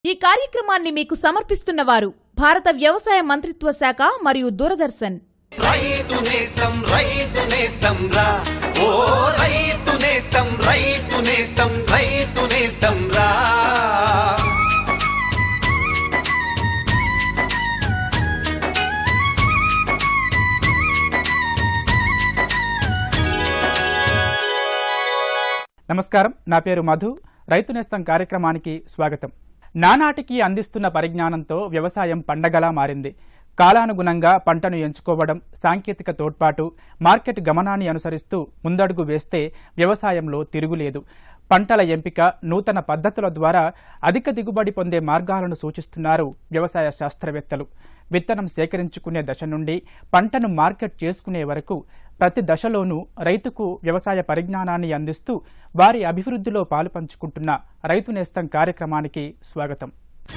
ఈ కార్యక్రమాన్ని మీకు సమర్పిస్తున్న వారు భారత వ్యవసాయ మంత్రిత్వ శాఖ మరియు దూరదర్శన్ రైతు నేస్తం రైతు నేస్తం రా ఓ రైతు నేస్తం రైతు నేస్తం రైతు నేస్తం రా నమస్కారం నా పేరు మధు రైతు నేస్తం కార్యక్రమానికి స్వాగతం నానాటికి అందిస్తున్న పరిజ్ఞానంతో వ్యవసాయం పండగలా మారింది కాలానుగుణంగా పంటను ఎంచుకోవడం సాంకేతిక తోడ్పాటు మార్కెట్ గమనాన్ని అనుసరిస్తూ ముందడుగు వేస్తే వ్యవసాయంలో తిరుగులేదు పంటల ఎంపిక నూతన పద్ధతుల ద్వారా అధిక దిగుబడి పొందే మార్గాలను సూచిస్తున్నారు వ్యవసాయ శాస్త్రవేత్తలు విత్తనం సేకరించుకునే దశ నుండి పంటను మార్కెట్ చేసుకునే వరకు ప్రతి దశలోనూ రైతుకు వ్యవసాయ పరిజ్ఞానాన్ని అందిస్తూ వారి అభివృద్ధిలో పాలు పంచుకుంటున్న రైతు నేస్తం కార్యక్రమానికి స్వాగతం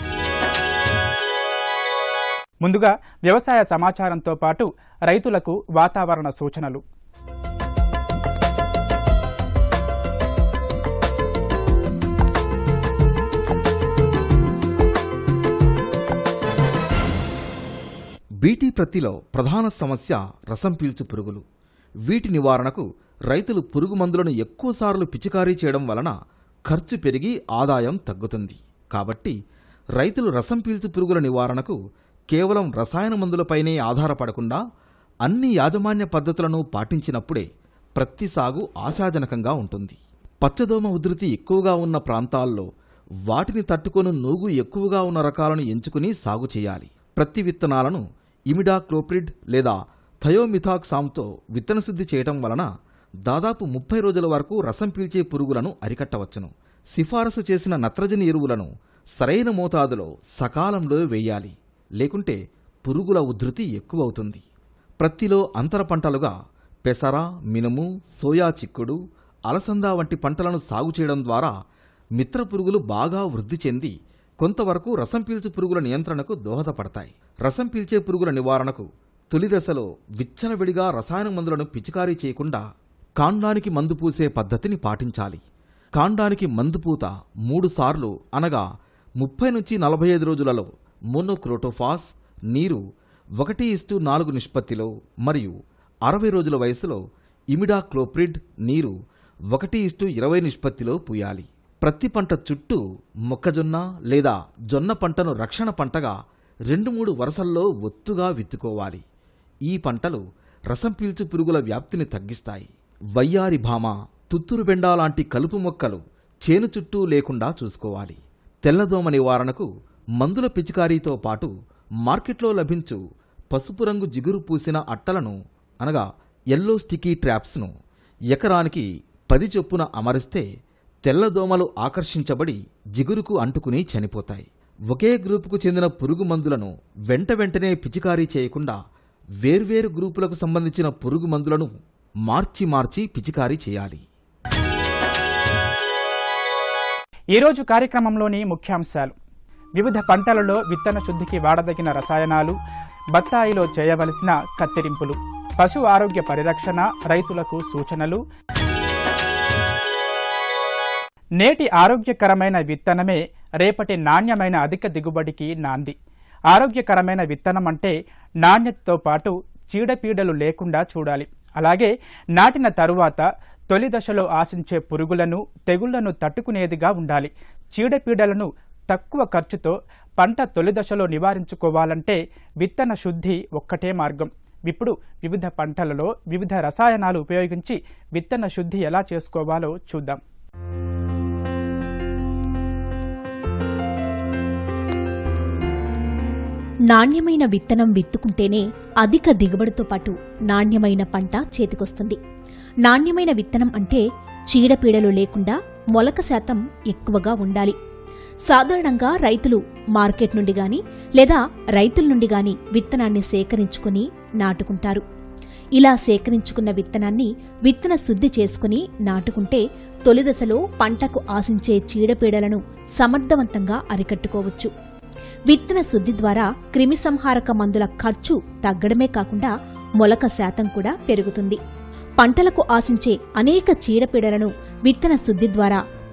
ముందుగా వ్యవసాయ సమాచారంతో పాటు రైతులకు వాతావరణ సూచనలు బీటీ ప్రత్తిలో ప్రధాన సమస్య రసం పీల్చు పురుగులు వీటి నివారణకు రైతులు పురుగు మందులను ఎక్కువసార్లు పిచికారీ చేయడం వలన ఖర్చు పెరిగి ఆదాయం తగ్గుతుంది కాబట్టి రైతులు రసం పీల్చు పురుగుల నివారణకు కేవలం రసాయన మందులపైనే ఆధారపడకుండా అన్ని యాజమాన్య పద్ధతులను పాటించినప్పుడే ప్రత్తి సాగు ఆశాజనకంగా ఉంటుంది పచ్చదోమ ఉధృతి ఎక్కువగా ఉన్న ప్రాంతాల్లో వాటిని తట్టుకొని నూగు ఎక్కువగా ఉన్న రకాలను ఎంచుకుని సాగు చేయాలి ప్రతి విత్తనాలను ఇమిడాక్లోప్రిడ్ లేదా థయోమిథాక్సామ్తో విత్తన శుద్ధి చేయటం వలన దాదాపు ముప్పై రోజుల వరకు రసం పీల్చే పురుగులను అరికట్టవచ్చును సిఫారసు చేసిన నత్రజని ఎరువులను సరైన మోతాదులో సకాలంలో వేయాలి లేకుంటే పురుగుల ఉధృతి ఎక్కువవుతుంది ప్రత్తిలో అంతర పంటలుగా పెసర మినుము సోయా చిక్కుడు అలసంద వంటి పంటలను సాగు చేయడం ద్వారా మిత్ర పురుగులు బాగా వృద్ధి చెంది కొంతవరకు రసం పీల్చు పురుగుల నియంత్రణకు దోహదపడతాయి రసం పీల్చే పురుగుల నివారణకు తొలి దశలో విచ్చలవిడిగా రసాయన మందులను పిచికారీ చేయకుండా కాండానికి మందు పూసే పద్ధతిని పాటించాలి కాండానికి మందు పూత మూడు సార్లు అనగా ముప్పై నుంచి నలభై ఐదు రోజులలో మోనోక్రోటోఫాస్ నీరు ఒకటి ఇస్టు నాలుగు నిష్పత్తిలో మరియు అరవై రోజుల వయసులో ఇమిడాక్లోప్రిడ్ నీరు ఒకటి ఇస్టు ఇరవై నిష్పత్తిలో పూయాలి ప్రతి పంట చుట్టూ మొక్కజొన్న లేదా జొన్న పంటను రక్షణ పంటగా రెండు మూడు వరుసల్లో ఒత్తుగా విత్తుకోవాలి ఈ పంటలు రసం పీల్చు పురుగుల వ్యాప్తిని తగ్గిస్తాయి వయ్యారి భామ తుత్తురు బెండా లాంటి కలుపు మొక్కలు చేను చుట్టూ లేకుండా చూసుకోవాలి తెల్లదోమ నివారణకు మందుల పిచికారీతో పాటు మార్కెట్లో లభించు పసుపు రంగు జిగురు పూసిన అట్టలను అనగా ఎల్లో స్టికీ ట్రాప్స్ను ఎకరానికి పది చొప్పున అమరిస్తే తెల్లదోమలు ఆకర్షించబడి జిగురుకు అంటుకుని చనిపోతాయి ఒకే గ్రూపుకు చెందిన పురుగు మందులను వెంట వెంటనే పిచికారీ చేయకుండా వేర్వేరు గ్రూపులకు సంబంధించిన పురుగు మందులను మార్చి మార్చి పిచికారీ చేయాలి ఈరోజు కార్యక్రమంలోని ముఖ్యాంశాలు వివిధ పంటలలో విత్తన శుద్ధికి వాడదగిన రసాయనాలు బత్తాయిలో చేయవలసిన కత్తిరింపులు పశు ఆరోగ్య పరిరక్షణ రైతులకు సూచనలు నేటి ఆరోగ్యకరమైన విత్తనమే రేపటి నాణ్యమైన అధిక దిగుబడికి నాంది ఆరోగ్యకరమైన విత్తనం అంటే నాణ్యతతో పాటు చీడపీడలు లేకుండా చూడాలి అలాగే నాటిన తరువాత తొలి దశలో ఆశించే పురుగులను తెగుళ్లను తట్టుకునేదిగా ఉండాలి చీడపీడలను తక్కువ ఖర్చుతో పంట తొలి దశలో నివారించుకోవాలంటే విత్తన శుద్ధి ఒక్కటే మార్గం ఇప్పుడు వివిధ పంటలలో వివిధ రసాయనాలు ఉపయోగించి విత్తన శుద్ధి ఎలా చేసుకోవాలో చూద్దాం నాణ్యమైన విత్తనం విత్తుకుంటేనే అధిక దిగుబడితో పాటు నాణ్యమైన పంట చేతికొస్తుంది నాణ్యమైన విత్తనం అంటే చీడపీడలు లేకుండా మొలక శాతం ఎక్కువగా ఉండాలి సాధారణంగా రైతులు మార్కెట్ నుండి గాని లేదా రైతుల నుండి గాని విత్తనాన్ని సేకరించుకుని నాటుకుంటారు ఇలా సేకరించుకున్న విత్తనాన్ని విత్తన శుద్ధి చేసుకుని నాటుకుంటే తొలి దశలో పంటకు ఆశించే చీడపీడలను సమర్థవంతంగా అరికట్టుకోవచ్చు విత్తన శుద్ధి ద్వారా క్రిమిసంహారక మందుల ఖర్చు తగ్గడమే కాకుండా మొలక శాతం కూడా పెరుగుతుంది పంటలకు ఆశించే అనేక చీడపీడలను విత్తన శుద్ధి ద్వారా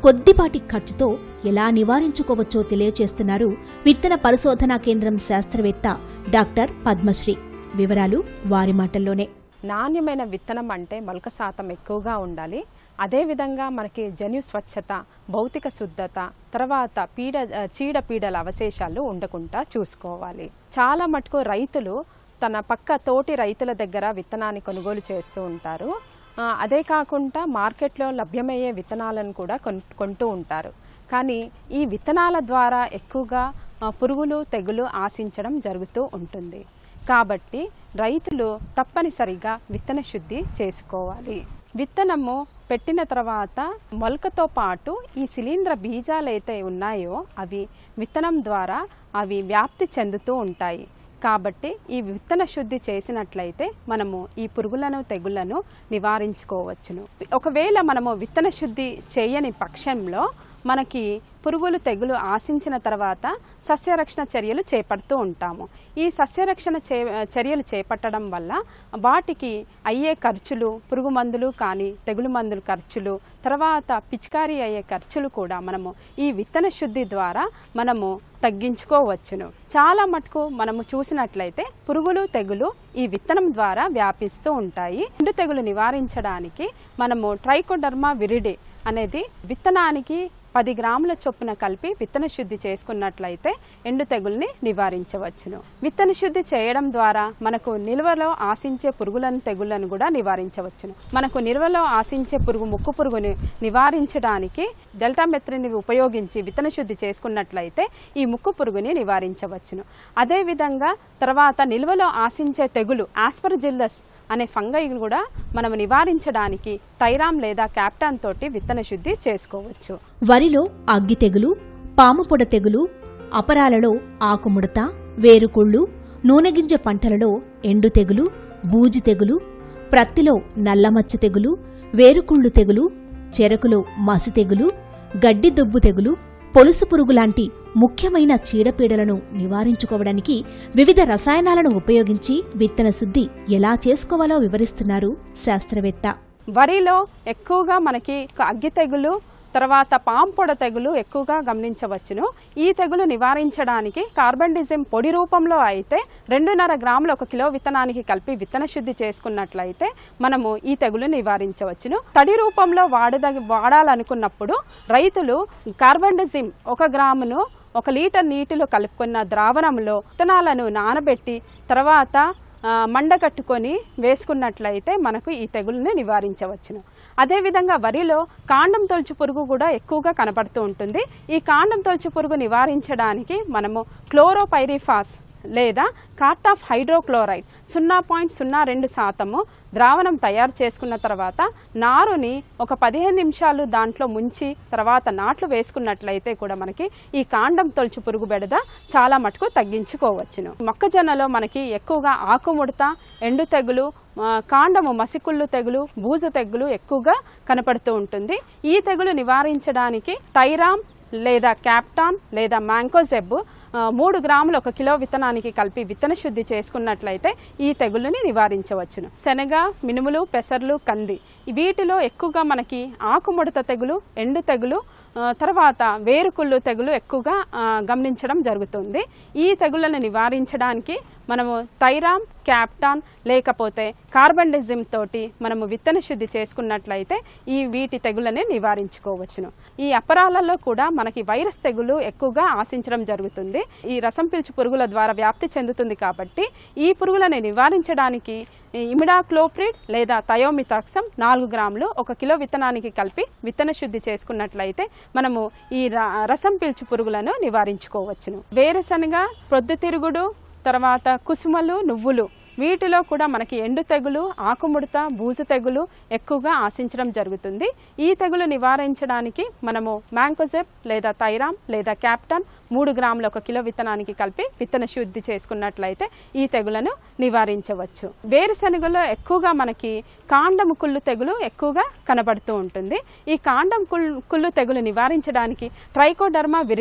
కొద్దిపాటి ఖర్చుతో ఎలా నివారించుకోవచ్చో తెలియచేస్తున్నారు విత్తన పరిశోధనా కేంద్రం శాస్త్రవేత్త డాక్టర్ పద్మశ్రీ వివరాలు వారి మాటల్లోనే నాణ్యమైన విత్తనం అంటే మొలక శాతం ఎక్కువగా ఉండాలి అదేవిధంగా మనకి జన్యు స్వచ్ఛత భౌతిక శుద్ధత తర్వాత పీడ ఆ, చీడ పీడల అవశేషాలు ఉండకుండా చూసుకోవాలి చాలా మటుకు రైతులు తన పక్క తోటి రైతుల దగ్గర విత్తనాన్ని కొనుగోలు చేస్తూ ఉంటారు ఆ, అదే కాకుండా మార్కెట్లో లభ్యమయ్యే విత్తనాలను కూడా కొన్ కొంటూ ఉంటారు కానీ ఈ విత్తనాల ద్వారా ఎక్కువగా ఆ, పురుగులు తెగులు ఆశించడం జరుగుతూ ఉంటుంది కాబట్టి రైతులు తప్పనిసరిగా విత్తన శుద్ధి చేసుకోవాలి విత్తనము పెట్టిన తర్వాత మొలకతో పాటు ఈ శిలీంద్ర బీజాలు అయితే ఉన్నాయో అవి విత్తనం ద్వారా అవి వ్యాప్తి చెందుతూ ఉంటాయి కాబట్టి ఈ విత్తన శుద్ధి చేసినట్లయితే మనము ఈ పురుగులను తెగుళ్లను నివారించుకోవచ్చును ఒకవేళ మనము విత్తన శుద్ధి చేయని పక్షంలో మనకి పురుగులు తెగులు ఆశించిన తర్వాత సస్యరక్షణ చర్యలు చేపడుతూ ఉంటాము ఈ సస్యరక్షణ చే చర్యలు చేపట్టడం వల్ల వాటికి అయ్యే ఖర్చులు పురుగు మందులు కానీ తెగులు మందులు ఖర్చులు తర్వాత పిచికారీ అయ్యే ఖర్చులు కూడా మనము ఈ విత్తన శుద్ధి ద్వారా మనము తగ్గించుకోవచ్చును చాలా మటుకు మనము చూసినట్లయితే పురుగులు తెగులు ఈ విత్తనం ద్వారా వ్యాపిస్తూ ఉంటాయి ఎండు తెగులు నివారించడానికి మనము ట్రైకోడర్మా విరిడే అనేది విత్తనానికి పది గ్రాముల చొప్పున కలిపి విత్తన శుద్ధి చేసుకున్నట్లయితే ఎండు తెగుల్ని నివారించవచ్చును విత్తన శుద్ధి చేయడం ద్వారా మనకు నిల్వలో ఆశించే పురుగులను తెగుళ్లను కూడా నివారించవచ్చును మనకు నిల్వలో ఆశించే పురుగు ముక్కు పురుగుని నివారించడానికి డెల్టా మెత్రిని ఉపయోగించి విత్తన శుద్ధి చేసుకున్నట్లయితే ఈ ముక్కు పురుగుని నివారించవచ్చును అదేవిధంగా తర్వాత నిల్వలో ఆశించే తెగులు ఆస్పర్జిల్లస్ అనే ఫంగై కూడా మనం నివారించడానికి థైరామ్ లేదా క్యాప్టాన్ తోటి విత్తన శుద్ధి చేసుకోవచ్చు వరిలో అగ్గి తెగులు పాముపొడ తెగులు అపరాలలో ఆకుముడత వేరుకుళ్ళు నూనెగింజ పంటలలో ఎండు తెగులు బూజు తెగులు ప్రత్తిలో నల్లమచ్చ తెగులు వేరుకుళ్ళు తెగులు చెరకులో మసి తెగులు గడ్డి దుబ్బు తెగులు పొలుసు పురుగు లాంటి ముఖ్యమైన చీడపీడలను నివారించుకోవడానికి వివిధ రసాయనాలను ఉపయోగించి విత్తన శుద్ధి ఎలా చేసుకోవాలో వివరిస్తున్నారు శాస్త్రవేత్త వరిలో ఎక్కువగా మనకి అగ్గి తెగులు తర్వాత పాంపొడ తెగులు ఎక్కువగా గమనించవచ్చును ఈ తెగులు నివారించడానికి కార్బండిజం పొడి రూపంలో అయితే రెండున్నర గ్రాములు ఒక కిలో విత్తనానికి కలిపి విత్తన శుద్ధి చేసుకున్నట్లయితే మనము ఈ తెగులు నివారించవచ్చును తడి రూపంలో వాడద వాడాలనుకున్నప్పుడు రైతులు కార్బండిజిమ్ ఒక గ్రామును ఒక లీటర్ నీటిలో కలుపుకున్న ద్రావణంలో విత్తనాలను నానబెట్టి తర్వాత ఆ, మండగట్టుకొని వేసుకున్నట్లయితే మనకు ఈ తెగుల్ని నివారించవచ్చును అదేవిధంగా వరిలో కాండం తొలుచు పురుగు కూడా ఎక్కువగా కనపడుతూ ఉంటుంది ఈ కాండం తొలుచు పురుగు నివారించడానికి మనము క్లోరోపైరిఫాస్ లేదా కార్ట్ ఆఫ్ హైడ్రోక్లోరైడ్ సున్నా పాయింట్ సున్నా రెండు శాతము ద్రావణం తయారు చేసుకున్న తర్వాత నారుని ఒక పదిహేను నిమిషాలు దాంట్లో ముంచి తర్వాత నాట్లు వేసుకున్నట్లయితే కూడా మనకి ఈ కాండం తొలుచు పురుగు బెడద చాలా మటుకు తగ్గించుకోవచ్చును మొక్కజొన్నలో మనకి ఎక్కువగా ఆకుముడత ఎండు తెగులు ఆ, కాండము మసికుళ్ళు తెగులు బూజు తెగులు ఎక్కువగా కనపడుతూ ఉంటుంది ఈ తెగులు నివారించడానికి థైరామ్ లేదా క్యాప్టాన్ లేదా మ్యాంకోజెబ్ ఆ, మూడు గ్రాములు ఒక కిలో విత్తనానికి కలిపి విత్తన శుద్ధి చేసుకున్నట్లయితే ఈ తెగుళ్ళని నివారించవచ్చును శనగ మినుములు పెసర్లు కంది వీటిలో ఎక్కువగా మనకి ఆకుముడత తెగులు ఎండు తెగులు ఆ, తర్వాత వేరుకుళ్ళు తెగులు ఎక్కువగా ఆ, గమనించడం జరుగుతుంది ఈ తెగుళ్ళను నివారించడానికి మనము థైరామ్ క్యాప్టాన్ లేకపోతే కార్బండిజిమ్ తోటి మనము విత్తన శుద్ధి చేసుకున్నట్లయితే ఈ వీటి తెగులని నివారించుకోవచ్చును ఈ అపరాలలో కూడా మనకి వైరస్ తెగులు ఎక్కువగా ఆశించడం జరుగుతుంది ఈ రసం పీల్చు పురుగుల ద్వారా వ్యాప్తి చెందుతుంది కాబట్టి ఈ పురుగులను నివారించడానికి ఈ ఇమిడాక్లోప్రిడ్ లేదా థయోమితాక్సం నాలుగు గ్రాములు ఒక కిలో విత్తనానికి కలిపి విత్తన శుద్ధి చేసుకున్నట్లయితే మనము ఈ ర- రసం పీల్చు పురుగులను నివారించుకోవచ్చును వేరుశనగ ప్రొద్దుతిరుగుడు తర్వాత కుసుమలు నువ్వులు వీటిలో కూడా మనకి ఎండు తెగులు ఆకుముడత బూజు తెగులు ఎక్కువగా ఆశించడం జరుగుతుంది ఈ తెగులు నివారించడానికి మనము మ్యాంకోజెప్ లేదా థైరామ్ లేదా క్యాప్టాన్ మూడు గ్రాముల ఒక కిలో విత్తనానికి కలిపి విత్తన శుద్ధి చేసుకున్నట్లయితే ఈ తెగులను నివారించవచ్చు వేరుశనగలో ఎక్కువగా మనకి కాండము కుళ్ళు తెగులు ఎక్కువగా కనబడుతూ ఉంటుంది ఈ కాండం కుళ్ళు కుళ్ళు తెగులు నివారించడానికి ట్రైకోడర్మా విరిడి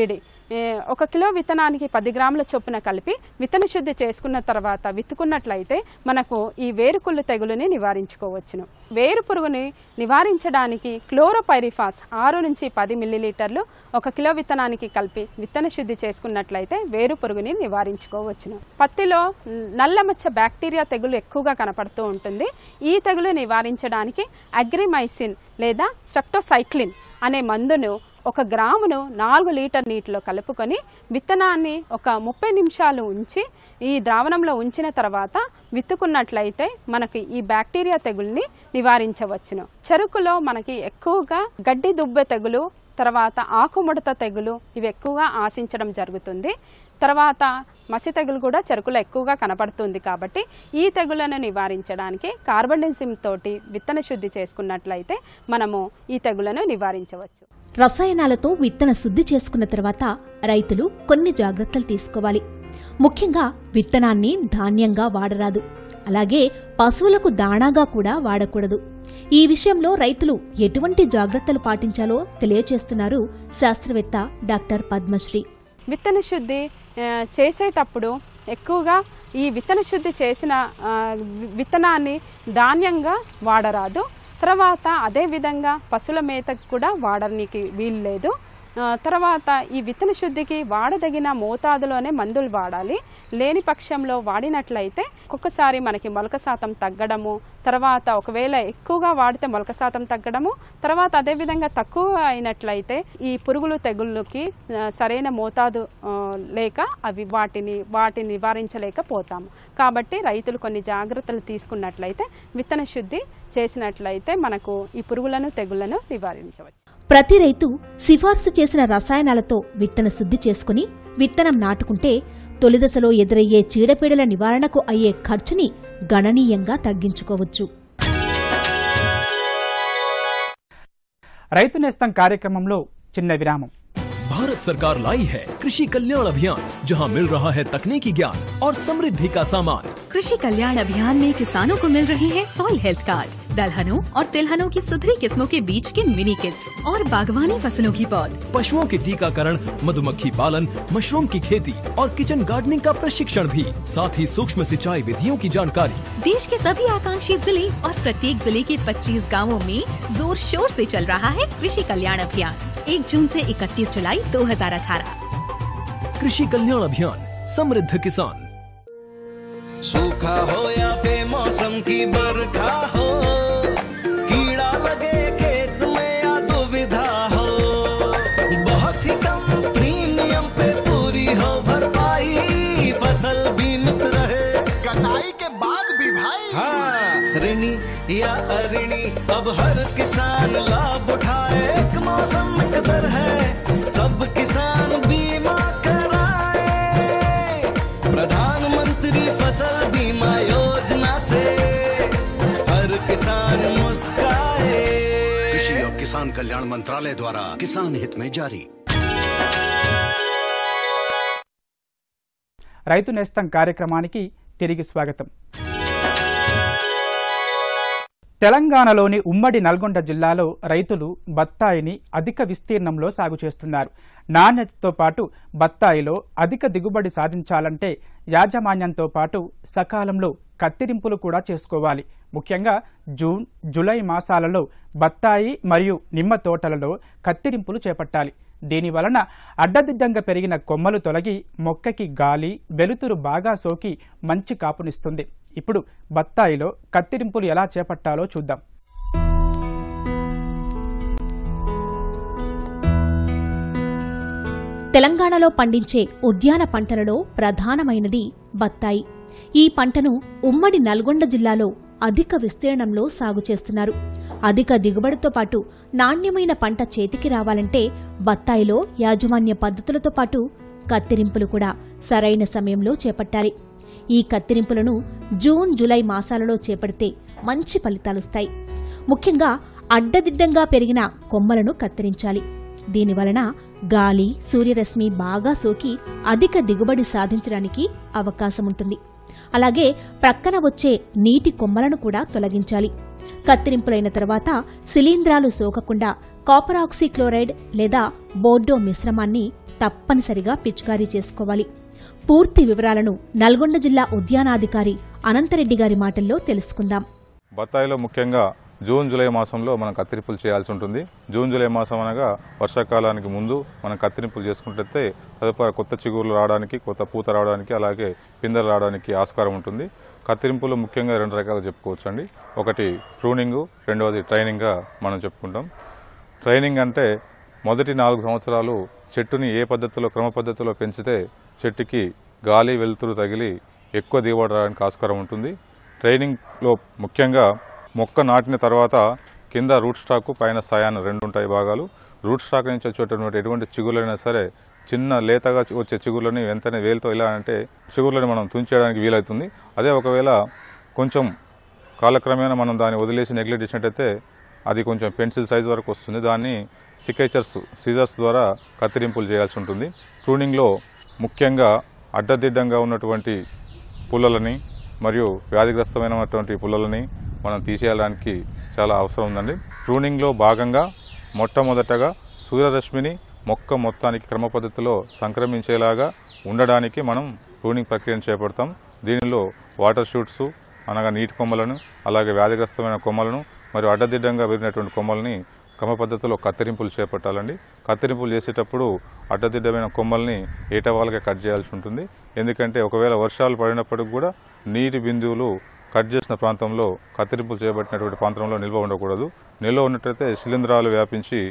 ఏ, ఒక కిలో విత్తనానికి పది గ్రాముల చొప్పున కలిపి విత్తన శుద్ధి చేసుకున్న తర్వాత విత్తుకున్నట్లయితే మనకు ఈ వేరుకుళ్ళు తెగులుని నివారించుకోవచ్చును వేరు పురుగుని నివారించడానికి క్లోరోపైరిఫాస్ ఆరు నుంచి పది మిల్లీలీటర్లు ఒక కిలో విత్తనానికి కలిపి విత్తన శుద్ధి చేసుకున్నట్లయితే వేరు పురుగుని నివారించుకోవచ్చును పత్తిలో నల్లమచ్చ బ్యాక్టీరియా తెగులు ఎక్కువగా కనపడుతూ ఉంటుంది ఈ తెగులు నివారించడానికి అగ్రిమైసిన్ లేదా స్ట్రెప్టోసైక్లిన్ అనే మందును ఒక గ్రామును నాలుగు లీటర్ నీటిలో కలుపుకొని విత్తనాన్ని ఒక ముప్పై నిమిషాలు ఉంచి ఈ ద్రావణంలో ఉంచిన తర్వాత విత్తుకున్నట్లయితే మనకి ఈ బ్యాక్టీరియా తెగుల్ని నివారించవచ్చును చెరుకులో మనకి ఎక్కువగా గడ్డి దుబ్బె తెగులు తర్వాత ఆకుముడత తెగులు ఇవి ఎక్కువగా ఆశించడం జరుగుతుంది తర్వాత మసి తెగులు కూడా చెరుకులో ఎక్కువగా కనపడుతుంది కాబట్టి ఈ తెగులను నివారించడానికి కార్బనిజం తోటి విత్తన శుద్ధి చేసుకున్నట్లయితే మనము ఈ తెగులను నివారించవచ్చు రసాయనాలతో విత్తన శుద్ధి చేసుకున్న తర్వాత రైతులు కొన్ని జాగ్రత్తలు తీసుకోవాలి ముఖ్యంగా విత్తనాన్ని ధాన్యంగా వాడరాదు అలాగే పశువులకు దాణాగా కూడా వాడకూడదు ఈ విషయంలో రైతులు ఎటువంటి జాగ్రత్తలు పాటించాలో తెలియచేస్తున్నారు శాస్త్రవేత్త డాక్టర్ పద్మశ్రీ విత్తన శుద్ధి ఆ, చేసేటప్పుడు ఎక్కువగా ఈ విత్తన శుద్ధి చేసిన ఆ, వి- విత్తనాన్ని ధాన్యంగా వాడరాదు తర్వాత అదేవిధంగా పశువుల మేతకు కూడా వాడడానికి వీలు లేదు ఆ, తర్వాత ఈ విత్తన శుద్ధికి వాడదగిన మోతాదులోనే మందులు వాడాలి లేని పక్షంలో వాడినట్లయితే ఒక్కొక్కసారి మనకి మొలక శాతం తగ్గడము తర్వాత ఒకవేళ ఎక్కువగా వాడితే మొలక శాతం తగ్గడము తర్వాత అదేవిధంగా తక్కువ అయినట్లయితే ఈ పురుగులు తెగుళ్ళకి ఆ, సరైన మోతాదు ఆ, లేక అవి వాటిని వాటిని నివారించలేకపోతాము కాబట్టి రైతులు కొన్ని జాగ్రత్తలు తీసుకున్నట్లయితే విత్తన శుద్ధి చేసినట్లయితే మనకు ఈ పురుగులను తెగుళ్లను నివారించవచ్చు ప్రతి రైతు సిఫార్సు చేసిన రసాయనాలతో విత్తన శుద్ధి చేసుకుని విత్తనం నాటుకుంటే తొలిదశలో ఎదురయ్యే చీడపీడల నివారణకు అయ్యే ఖర్చుని గణనీయంగా తగ్గించుకోవచ్చు రైతు నేస్తం కార్యక్రమంలో చిన్న విరామం भारत सरकार लाई है कृषि कल्याण अभियान जहां मिल रहा है तकनीकी ज्ञान और समृद्धि का सामान कृषि कल्याण अभियान में किसानों को मिल रहे हैं सॉइल हेल्थ कार्ड दलहनों और तिलहनों की सुधरी किस्मों के बीज के मिनी किट्स और बागवानी फसलों की पौध पशुओं के टीकाकरण मधुमक्खी पालन मशरूम की खेती और किचन गार्डनिंग का प्रशिक्षण भी साथ ही सूक्ष्म सिंचाई विधियों की जानकारी देश के सभी आकांक्षी जिले और प्रत्येक जिले के 25 गांवों में जोर शोर से चल रहा है कृषि कल्याण अभियान 1 जून से 31 जुलाई 2018 कृषि कल्याण अभियान समृद्ध किसान सूखा हो या बेमौसम की बरखा हो कीड़ा लगे खेत में या दुविधा हो बहुत ही कम प्रीमियम पे पूरी हो भरपाई फसल बीमित रहे कटाई के बाद भी भाई हाँ ऋणी या अऋणी अब हर किसान लाभ उठाए एक मौसम कदर है सब किसान बीमा कराए प्रधानमंत्री फसल बीमा योजना से हर किसान मुस्काए कृषि और किसान कल्याण मंत्रालय द्वारा किसान हित में जारी రైతు నేస్తం కార్యక్రమానికి తిరిగి స్వాగతం తెలంగాణలోని ఉమ్మడి నల్గొండ జిల్లాలో రైతులు బత్తాయిని అధిక విస్తీర్ణంలో సాగు చేస్తున్నారు నాణ్యతతో పాటు బత్తాయిలో అధిక దిగుబడి సాధించాలంటే యాజమాన్యంతో పాటు సకాలంలో కత్తిరింపులు కూడా చేసుకోవాలి ముఖ్యంగా జూన్ జూలై మాసాలలో బత్తాయి మరియు నిమ్మ తోటలలో కత్తిరింపులు చేపట్టాలి దీని వలన అడ్డదిడ్డంగా పెరిగిన కొమ్మలు తొలగి మొక్కకి గాలి వెలుతురు బాగా సోకి మంచి కాపునిస్తుంది ఇప్పుడు బత్తాయిలో కత్తిరింపులు ఎలా చేపట్టాలో చూద్దాం తెలంగాణలో పండించే ఉద్యాన పంటలలో ప్రధానమైనది బత్తాయి ఈ పంటను ఉమ్మడి నల్గొండ జిల్లాలో అధిక విస్తీర్ణంలో సాగు చేస్తున్నారు అధిక దిగుబడితో పాటు నాణ్యమైన పంట చేతికి రావాలంటే బత్తాయిలో యాజమాన్య పద్ధతులతో పాటు కత్తిరింపులు కూడా సరైన సమయంలో చేపట్టాలి ఈ కత్తిరింపులను జూన్ జూలై మాసాలలో చేపడితే మంచి ఫలితాలొస్తాయి ముఖ్యంగా అడ్డదిడ్డంగా పెరిగిన కొమ్మలను కత్తిరించాలి దీనివలన గాలి సూర్యరశ్మి బాగా సోకి అధిక దిగుబడి సాధించడానికి అవకాశం ఉంటుంది అలాగే ప్రక్కన వచ్చే నీటి కొమ్మలను కూడా తొలగించాలి కత్తిరింపులైన తర్వాత శిలీంధ్రాలు సోకకుండా కాపర్ ఆక్సీక్లోరైడ్ లేదా బోర్డో మిశ్రమాన్ని తప్పనిసరిగా పిచికారీ చేసుకోవాలి పూర్తి వివరాలను నల్గొండ జిల్లా ఉద్యానాధికారి అనంతరెడ్డి గారి మాటల్లో తెలుసుకుందాం బత్తాయిలో ముఖ్యంగా జూన్ జూలై మాసంలో మనం కత్తిరింపులు చేయాల్సి ఉంటుంది జూన్ జూలై మాసం అనగా వర్షాకాలానికి ముందు మనం కత్తిరింపులు చేసుకుంటే తదుపరి కొత్త చిగురులు రావడానికి కొత్త పూత రావడానికి అలాగే పిందెలు రావడానికి ఆస్కారం ఉంటుంది కత్తిరింపులు ముఖ్యంగా రెండు రకాలు చెప్పుకోవచ్చు అండి ఒకటి ప్రూనింగ్ రెండవది ట్రైనింగ్గా మనం చెప్పుకుంటాం ట్రైనింగ్ అంటే మొదటి నాలుగు సంవత్సరాలు చెట్టుని ఏ పద్ధతిలో క్రమ పద్ధతిలో పెంచితే చెట్టుకి గాలి వెలుతురు తగిలి ఎక్కువ దిగుబడి రావడానికి ఆస్కారం ఉంటుంది ట్రైనింగ్లో ముఖ్యంగా మొక్క నాటిన తర్వాత కింద రూట్ స్టాక్ పైన సాయాన్ రెండు ఉంటాయి భాగాలు రూట్ స్టాక్ నుంచి వచ్చేటటువంటి ఎటువంటి చిగురులైనా సరే చిన్న లేతగా వచ్చే చిగుర్లని వెంటనే వేలుతో ఇలా అంటే చిగుర్లని మనం తుంచేయడానికి వీలవుతుంది అదే ఒకవేళ కొంచెం కాలక్రమేణా మనం దాన్ని వదిలేసి నెగ్లెక్ట్ చేసినట్టయితే అది కొంచెం పెన్సిల్ సైజ్ వరకు వస్తుంది దాన్ని సికేచర్స్ సీజర్స్ ద్వారా కత్తిరింపులు చేయాల్సి ఉంటుంది ప్రూనింగ్లో ముఖ్యంగా అడ్డదిడ్డంగా ఉన్నటువంటి పుల్లలని మరియు వ్యాధిగ్రస్తమైనటువంటి పుల్లలని మనం తీసేయడానికి చాలా అవసరం ఉందండి ప్రూనింగ్లో భాగంగా మొట్టమొదటగా సూర్యరశ్మిని మొక్క మొత్తానికి క్రమ పద్ధతిలో సంక్రమించేలాగా ఉండడానికి మనం ప్రూనింగ్ ప్రక్రియను చేపడతాం దీనిలో వాటర్ షూట్స్ అనగా నీటి కొమ్మలను అలాగే వ్యాధిగ్రస్తమైన కొమ్మలను మరియు అడ్డదిడ్డంగా పెరిగినటువంటి కొమ్మల్ని క్రమ పద్ధతిలో కత్తిరింపులు చేపట్టాలండి కత్తిరింపులు చేసేటప్పుడు అడ్డదిడ్డమైన కొమ్మల్ని ఏటవాలుగా కట్ చేయాల్సి ఉంటుంది ఎందుకంటే ఒకవేళ వర్షాలు పడినప్పటికి కూడా నీటి బిందువులు కట్ చేసిన ప్రాంతంలో కత్తిరింపులు చేపట్టినటువంటి ప్రాంతంలో నిల్వ ఉండకూడదు నిల్వ ఉన్నట్టయితే శిలీంధ్రాలు వ్యాపించి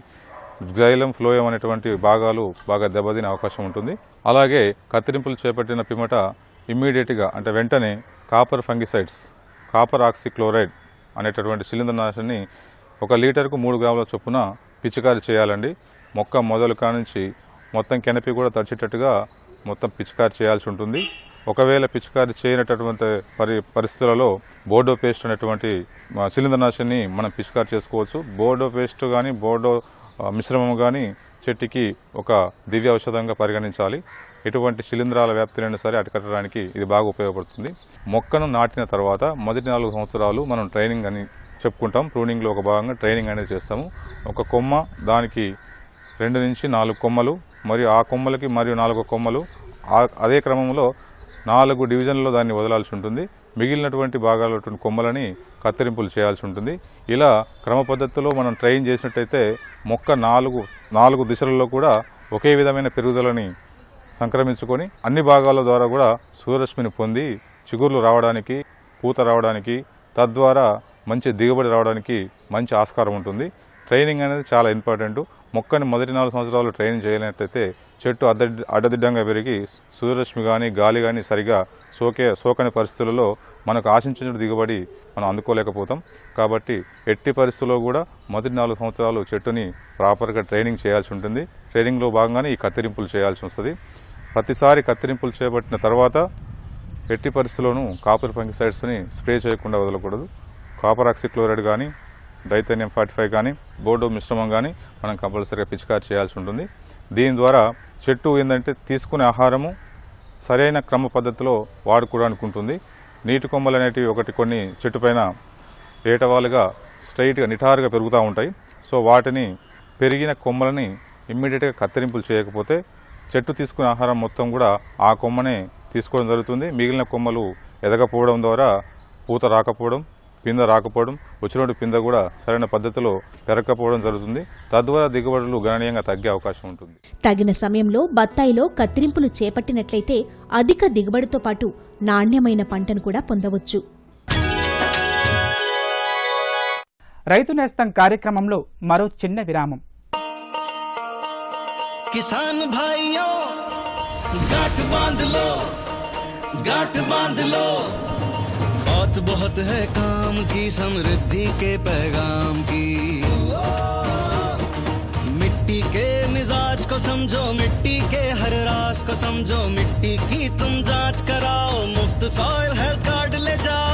జైలం ఫ్లోయం అనేటువంటి భాగాలు బాగా దెబ్బతినే అవకాశం ఉంటుంది అలాగే కత్తిరింపులు చేపట్టిన పిమ్మట ఇమ్మీడియట్గా అంటే వెంటనే కాపర్ ఫంగిసైడ్స్ కాపర్ ఆక్సిక్లోరైడ్ అనేటటువంటి శిలీంద్రనాశిని ఒక లీటర్కు మూడు గ్రాముల చొప్పున పిచికారి చేయాలండి మొక్క మొదలు కానుంచి మొత్తం కెనపి కూడా తడిచేటట్టుగా మొత్తం పిచికారి చేయాల్సి ఉంటుంది ఒకవేళ పిచికారి చేయనటువంటి పరి పరిస్థితులలో బోర్డో పేస్ట్ అనేటువంటి ఆ, శిలీంద్రనాశిని మనం పిచికారి చేసుకోవచ్చు బోర్డో పేస్ట్ కానీ బోర్డో ఆ, మిశ్రమం కానీ చెట్టుకి ఒక దివ్య ఔషధంగా పరిగణించాలి ఎటువంటి శిలీంధ్రాల వ్యాప్తినైనా సరే అరికట్టడానికి ఇది బాగా ఉపయోగపడుతుంది మొక్కను నాటిన తర్వాత మొదటి నాలుగు సంవత్సరాలు మనం ట్రైనింగ్ అని చెప్పుకుంటాం ప్రూనింగ్లో ఒక భాగంగా ట్రైనింగ్ అనేది చేస్తాము ఒక కొమ్మ దానికి రెండు నుంచి నాలుగు కొమ్మలు మరియు ఆ కొమ్మలకి మరియు నాలుగు కొమ్మలు ఆ- అదే క్రమంలో నాలుగు డివిజన్లలో దాన్ని వదలాల్సి ఉంటుంది మిగిలినటువంటి భాగాలటువంటి కొమ్మలని కత్తిరింపులు చేయాల్సి ఉంటుంది ఇలా క్రమ పద్ధతిలో మనం ట్రైన్ చేసినట్టయితే మొక్క నాలుగు నాలుగు దిశలలో కూడా ఒకే విధమైన పెరుగుదలని సంక్రమించుకొని అన్ని భాగాల ద్వారా కూడా సూర్యరశ్మిని పొంది చిగుర్లు రావడానికి పూత రావడానికి తద్వారా మంచి దిగుబడి రావడానికి మంచి ఆస్కారం ఉంటుంది ట్రైనింగ్ అనేది చాలా ఇంపార్టెంట్ మొక్కని మొదటి నాలుగు సంవత్సరాలు ట్రైనింగ్ చేయనట్టయితే చెట్టు అడ్డ అడ్డదిడ్డంగా పెరిగి సూర్యరశ్మి కానీ గాలి కానీ సరిగా సోకే సోకని పరిస్థితులలో మనకు ఆశించిన దిగుబడి మనం అందుకోలేకపోతాం కాబట్టి ఎట్టి పరిస్థితుల్లో కూడా మొదటి నాలుగు సంవత్సరాలు చెట్టుని ప్రాపర్గా ట్రైనింగ్ చేయాల్సి ఉంటుంది ట్రైనింగ్లో భాగంగానే ఈ కత్తిరింపులు చేయాల్సి వస్తుంది ప్రతిసారి కత్తిరింపులు చేపట్టిన తర్వాత ఎట్టి పరిస్థితుల్లోనూ కాపర్ ఫంగిసైడ్స్ని స్ప్రే చేయకుండా వదలకూడదు కాపర్ ఆక్సిక్లోరైడ్ కానీ డైథేనియం ఫార్టీ ఫైవ్ కానీ బోర్డో మిశ్రమం కానీ మనం కంపల్సరీగా పిచికారి చేయాల్సి ఉంటుంది దీని ద్వారా చెట్టు ఏంటంటే తీసుకునే ఆహారము సరైన క్రమ పద్ధతిలో వాడుకోవడానికి ఉంటుంది నీటి కొమ్మలు అనేటివి ఒకటి కొన్ని చెట్టు పైన ఏటవాలుగా స్ట్రైట్గా నిటారుగా పెరుగుతూ ఉంటాయి సో వాటిని పెరిగిన కొమ్మలని ఇమ్మీడియట్గా కత్తిరింపులు చేయకపోతే చెట్టు తీసుకునే ఆహారం మొత్తం కూడా ఆ కొమ్మనే తీసుకోవడం జరుగుతుంది మిగిలిన కొమ్మలు ఎదగపోవడం ద్వారా పూత రాకపోవడం పింద రాకపోవడం వచ్చినటువంటి పింద కూడా సరైన పద్ధతిలో పెరగకపోవడం జరుగుతుంది తద్వారా దిగుబడులు గణనీయంగా తగ్గే అవకాశం ఉంటుంది తగిన సమయంలో బత్తాయిలో కత్తిరింపులు చేపట్టినట్లయితే అధిక దిగుబడితో పాటు నాణ్యమైన పంటను కూడా పొందవచ్చు రైతు నేస్తం కార్యక్రమంలో మరో చిన్న విరామం किसान भाइयों गांठ बांध लो गांठ बांध लो बहुत बहुत है काम की समृद्धि के पैगाम की मिट्टी के मिजाज को समझो मिट्टी के हर रास को समझो मिट्टी की तुम जांच कराओ मुफ्त सॉइल हेल्थ कार्ड ले जाओ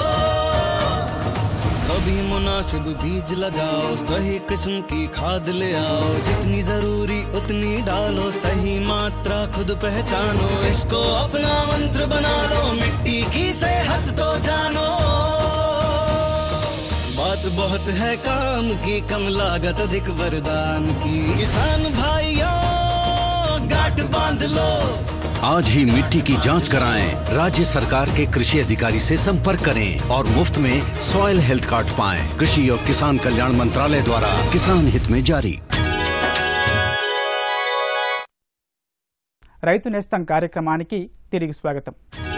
कभी मुनासिब बीज लगाओ सही किस्म की खाद ले आओ जितनी जरूरी उतनी डालो सही मात्रा खुद पहचानो इसको अपना मंत्र बना लो मिट्टी की सेहत तो जानो बात बहुत है काम की कम लागत अधिक वरदान की किसान भाइयों गांठ बांध लो आज ही मिट्टी की जांच कराएं राज्य सरकार के कृषि अधिकारी से संपर्क करें और मुफ्त में सॉइल हेल्थ कार्ड पाएं कृषि और किसान कल्याण मंत्रालय द्वारा किसान हित में जारी రైతు నేస్తం కార్యక్రమానికి తిరిగి స్వాగతం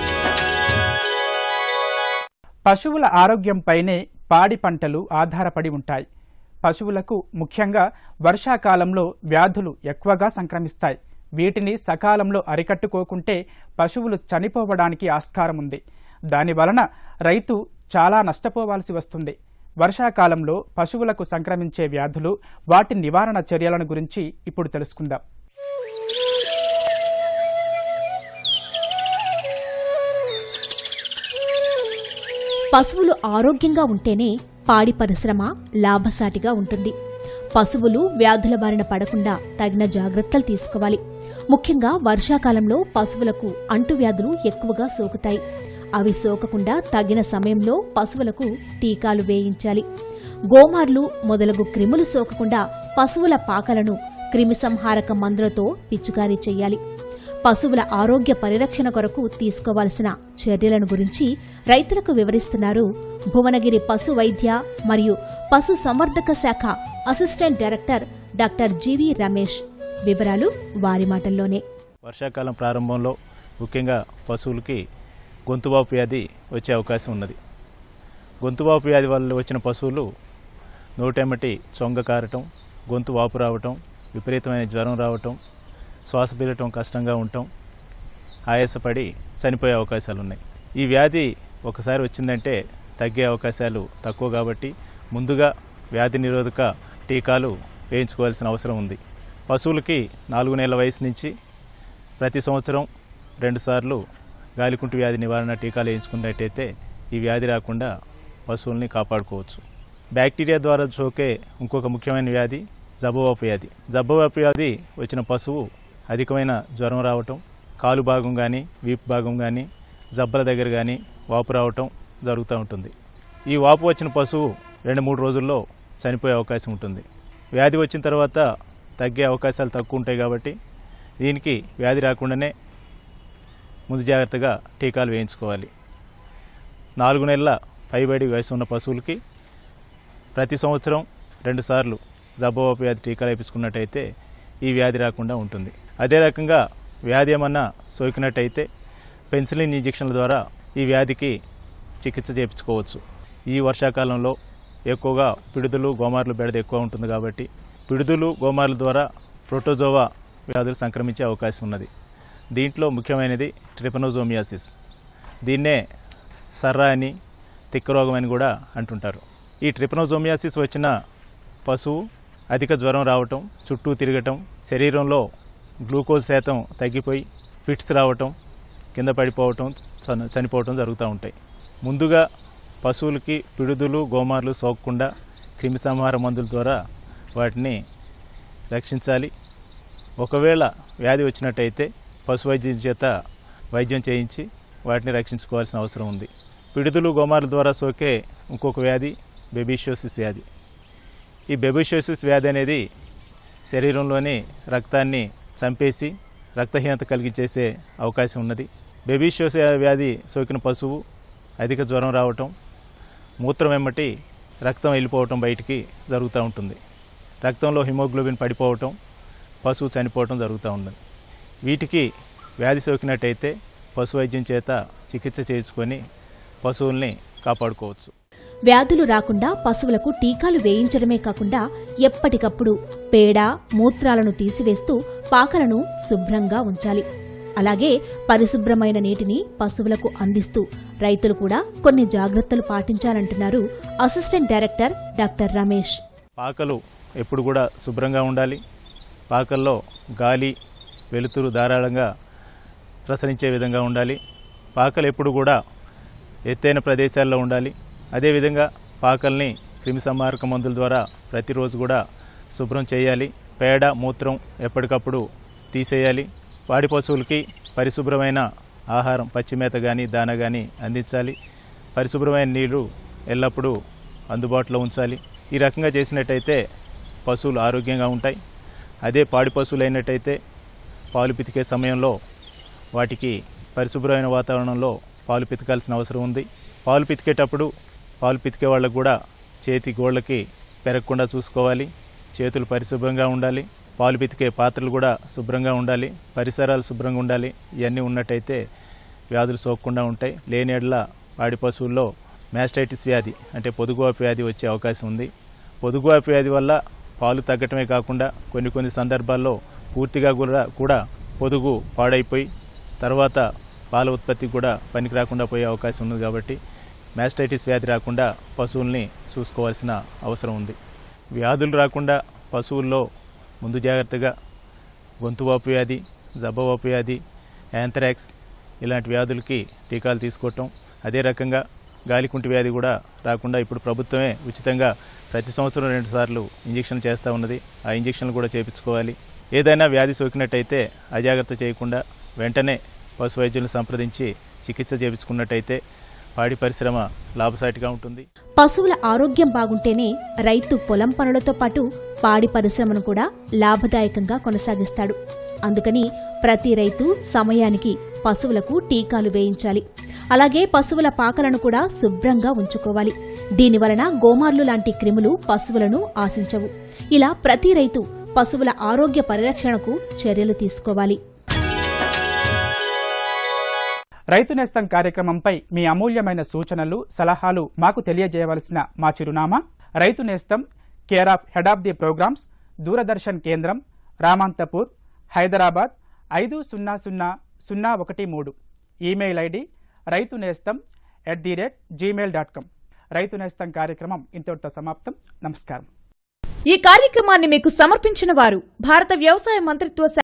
పశువుల ఆరోగ్యంపైనే పాడి పంటలు ఆధారపడి ఉంటాయి పశువులకు ముఖ్యంగా వర్షాకాలంలో వ్యాధులు ఎక్కువగా సంక్రమిస్తాయి వీటిని సకాలంలో అరికట్టుకోకుంటే పశువులు చనిపోవడానికి ఆస్కారం ఉంది దానివలన రైతు చాలా నష్టపోవాల్సి వస్తుంది వర్షాకాలంలో పశువులకు సంక్రమించే వ్యాధులు వాటి నివారణ చర్యలను గురించి ఇప్పుడు తెలుసుకుందాం పశువులు ఆరోగ్యంగా ఉంటేనే పాడి పరిశ్రమ లాభసాటిగా ఉంటుంది పశువులు వ్యాధుల బారిన పడకుండా తగిన జాగ్రత్తలు తీసుకోవాలి ముఖ్యంగా వర్షాకాలంలో పశువులకు అంటువ్యాధులు ఎక్కువగా సోకుతాయి అవి సోకకుండా తగిన సమయంలో పశువులకు టీకాలు వేయించాలి గోమార్లు మొదలగు క్రిములు సోకకుండా పశువుల పాకలను క్రిమిసంహారక మందులతో పిచికారీ చేయాలి పశువుల ఆరోగ్య పరిరక్షణ కొరకు తీసుకోవాల్సిన చర్యలను గురించి రైతులకు వివరిస్తున్నారు భువనగిరి పశు వైద్య మరియు పశు సంవర్ధక శాఖ assistant director doctor G V Ramesh వివరాలు వారి మాటల్లోనే వర్షాకాలం ప్రారంభంలో ముఖ్యంగా పశువులకి గొంతువాపు వ్యాధి వచ్చే అవకాశం ఉన్నది గొంతువాపు వ్యాధి వల్ల వచ్చిన పశువులు నోటెమ్మటి చొంగ కారటం గొంతు వాపు రావటం విపరీతమైన జ్వరం రావటం శ్వాస పీలటం కష్టంగా ఉండటం ఆయాసపడి చనిపోయే అవకాశాలు ఉన్నాయి ఈ వ్యాధి ఒకసారి వచ్చిందంటే తగ్గే అవకాశాలు తక్కువ కాబట్టి ముందుగా వ్యాధి నిరోధక టీకాలు వేయించుకోవాల్సిన అవసరం ఉంది పశువులకి నాలుగు నెలల వయసు నుంచి ప్రతి సంవత్సరం రెండుసార్లు గాలికుంటు వ్యాధి నివారణ టీకాలు వేయించుకున్నట్టయితే ఈ వ్యాధి రాకుండా పశువుల్ని కాపాడుకోవచ్చు బ్యాక్టీరియా ద్వారా సోకే ఇంకొక ముఖ్యమైన వ్యాధి జబ్బవాపు వ్యాధి జబ్బవాపు వ్యాధి వచ్చిన పశువు అధికమైన జ్వరం రావటం కాలు భాగం కానీ వీపు భాగం కానీ జబ్బల దగ్గర కానీ వాపు రావటం జరుగుతూ ఉంటుంది ఈ వాపు వచ్చిన పశువు రెండు మూడు రోజుల్లో చనిపోయే అవకాశం ఉంటుంది వ్యాధి వచ్చిన తర్వాత తగ్గే అవకాశాలు తక్కువ ఉంటాయి కాబట్టి దీనికి వ్యాధి రాకుండానే ముందు జాగ్రత్తగా టీకాలు వేయించుకోవాలి నాలుగు నెలల పైబడి వయసు ఉన్న పశువులకి ప్రతి సంవత్సరం రెండుసార్లు జబ్బోవాపు వ్యాధి టీకాలు వేయించుకున్నట్టయితే ఈ వ్యాధి రాకుండా ఉంటుంది అదే రకంగా వ్యాధి ఏమన్నా సోకినట్టయితే పెన్సిలిన్ ఇంజెక్షన్ల ద్వారా ఈ వ్యాధికి చికిత్స చేయించుకోవచ్చు ఈ వర్షాకాలంలో ఎక్కువగా పిడుదలు గోమార్లు బెడద ఎక్కువ ఉంటుంది కాబట్టి పిడుదలు గోమార్ల ద్వారా ప్రోటోజోవా వ్యాధులు సంక్రమించే అవకాశం ఉన్నది దీంట్లో ముఖ్యమైనది ట్రిపనోజోమియాసిస్ దీన్నే సర్రా అని తిక్క రోగం అని కూడా అంటుంటారు ఈ ట్రిపనోజోమియాసిస్ వచ్చిన పశువు అధిక జ్వరం రావటం చుట్టూ తిరగటం శరీరంలో గ్లూకోజ్ శాతం తగ్గిపోయి ఫిట్స్ రావటం కింద పడిపోవటం చని- చనిపోవటం జరుగుతూ ఉంటాయి ముందుగా పశువులకి పిడుదులు గోమార్లు సోకకుండా క్రిమిసంహార మందుల ద్వారా వాటిని రక్షించాలి ఒకవేళ వ్యాధి వచ్చినట్టయితే పశు వైద్యం చేత వైద్యం చేయించి వాటిని రక్షించుకోవాల్సిన అవసరం ఉంది పిడుదులు గోమార్ల ద్వారా సోకే ఇంకొక వ్యాధి బెబీషియోసిస్ వ్యాధి ఈ బెబీషియోసిస్ వ్యాధి అనేది శరీరంలోని రక్తాన్ని చంపేసి రక్తహీనత కలిగించేసే అవకాశం ఉన్నది బెబీషియోసిస్ వ్యాధి సోకిన పశువు అధిక జ్వరం రావటం మూత్రం వెమ్మటి రక్తం వెళ్ళిపోవటం బయటికి జరుగుతూ ఉంటుంది రక్తంలో హిమోగ్లోబిన్ పడిపోవటం పశువు చనిపోవటం జరుగుతూ ఉన్నది వీటికి వ్యాధి సోకినట్టయితే పశు వైద్యం చేత చికిత్స చేసుకొని పశువుల్ని కాపాడుకోవచ్చు వ్యాధులు రాకుండా పశువులకు టీకాలు వేయించడమే కాకుండా ఎప్పటికప్పుడు పేడ మూత్రాలను తీసివేస్తూ పాకలను శుభ్రంగా ఉంచాలి అలాగే పరిశుభ్రమైన నీటిని పశువులకు అందిస్తూ రైతులు కూడా కొన్ని జాగ్రత్తలు పాటించాలంటున్నారు అసిస్టెంట్ డైరెక్టర్ డాక్టర్ రమేష్ పాకలు ఎప్పుడు కూడా శుభ్రంగా ఉండాలి పాకల్లో గాలి వెలుతురు ధారాళంగా ప్రసరించే విధంగా ఉండాలి పాకలు ఎప్పుడు కూడా ఎత్తైన ప్రదేశాల్లో ఉండాలి అదేవిధంగా పాకల్ని క్రిమిసంహారక మందుల ద్వారా ప్రతిరోజు కూడా శుభ్రం చేయాలి పేడ మూత్రం ఎప్పటికప్పుడు తీసేయాలి పాడి పశువులకి పరిశుభ్రమైన ఆహారం పచ్చిమేత కానీ దాన కానీ అందించాలి పరిశుభ్రమైన నీళ్లు ఎల్లప్పుడూ అందుబాటులో ఉంచాలి ఈ రకంగా చేసినట్టయితే పశువులు ఆరోగ్యంగా ఉంటాయి అదే పాడి పశువులు అయినట్టయితే పాలు పితికే సమయంలో వాటికి పరిశుభ్రమైన వాతావరణంలో పాలు పితకాల్సిన అవసరం ఉంది పాలు పితికేటప్పుడు పాలు పితికే వాళ్ళకు కూడా చేతి గోళ్ళకి పెరగకుండా చూసుకోవాలి చేతులు పరిశుభ్రంగా ఉండాలి పాలు పితికే పాత్రలు కూడా శుభ్రంగా ఉండాలి పరిసరాలు శుభ్రంగా ఉండాలి ఇవన్నీ ఉన్నట్టయితే వ్యాధులు సోకకుండా ఉంటాయి లేని ఎడల పాడి పశువుల్లో మ్యాస్టైటిస్ వ్యాధి అంటే పొదుగువాపు వ్యాధి వచ్చే అవకాశం ఉంది పొదుగువాపు వ్యాధి వల్ల పాలు తగ్గటమే కాకుండా కొన్ని కొన్ని సందర్భాల్లో పూర్తిగా కూడా కూడా పొదుగు పాడైపోయి తర్వాత పాల ఉత్పత్తి కూడా పనికి రాకుండా పోయే అవకాశం ఉంది కాబట్టి మ్యాస్టైటిస్ వ్యాధి రాకుండా పశువుల్ని చూసుకోవాల్సిన అవసరం ఉంది వ్యాధులు రాకుండా పశువుల్లో ముందు జాగ్రత్తగా గొంతువాపు వ్యాధి జబ్బవాపు వ్యాధి యాంథ్రాక్స్ ఇలాంటి వ్యాధులకి టీకాలు తీసుకోవటం అదే రకంగా గాలికుంటి వ్యాధి కూడా రాకుండా ఇప్పుడు ప్రభుత్వమే ఉచితంగా ప్రతి సంవత్సరం రెండు సార్లు ఇంజక్షన్ చేస్తూ ఉన్నది ఆ ఇంజక్షన్లు కూడా చేయించుకోవాలి ఏదైనా వ్యాధి సోకినట్టయితే అజాగ్రత్త చేయకుండా వెంటనే పశు వైద్యులను సంప్రదించి చికిత్స చేయించుకున్నట్టయితే పాడి పరిశ్రమ లాభసాటిగా ఉంటుంది పశువుల ఆరోగ్యం బాగుంటేనే రైతు పొలం పనులతో పాటు పాడి పరిశ్రమను కూడా లాభదాయకంగా కొనసాగిస్తాడు అందుకని ప్రతి రైతు సమయానికి పశువులకు టీకాలు వేయించాలి అలాగే పశువుల పాకలను కూడా శుభ్రంగా ఉంచుకోవాలి దీనివలన గోమార్లు లాంటి క్రిములు పశువులను ఆశించవు ఇలా ప్రతి రైతు పశువుల ఆరోగ్య పరిరక్షణకు చర్యలు తీసుకోవాలి రైతు నేస్తం కార్యక్రమంపై మీ అమూల్యమైన సూచనలు సలహాలు మాకు తెలియజేయవలసిన మా చిరునామా రైతు నేస్తం care of head of the programmes Doordarshan కేంద్రం రామాంతపూర్ హైదరాబాద్ ఐదు సున్నా సున్నా సున్నా ఒకటి మూడు email ID Raithu Nestham at the rate Gmail dot com Raithu Nestham కార్యక్రమం ఇంతటితో సమాప్తం నమస్కారం ఈ కార్యక్రమాన్ని మీకు సమర్పించిన వారు భారత వ్యవసాయ మంత్రిత్వ శాఖ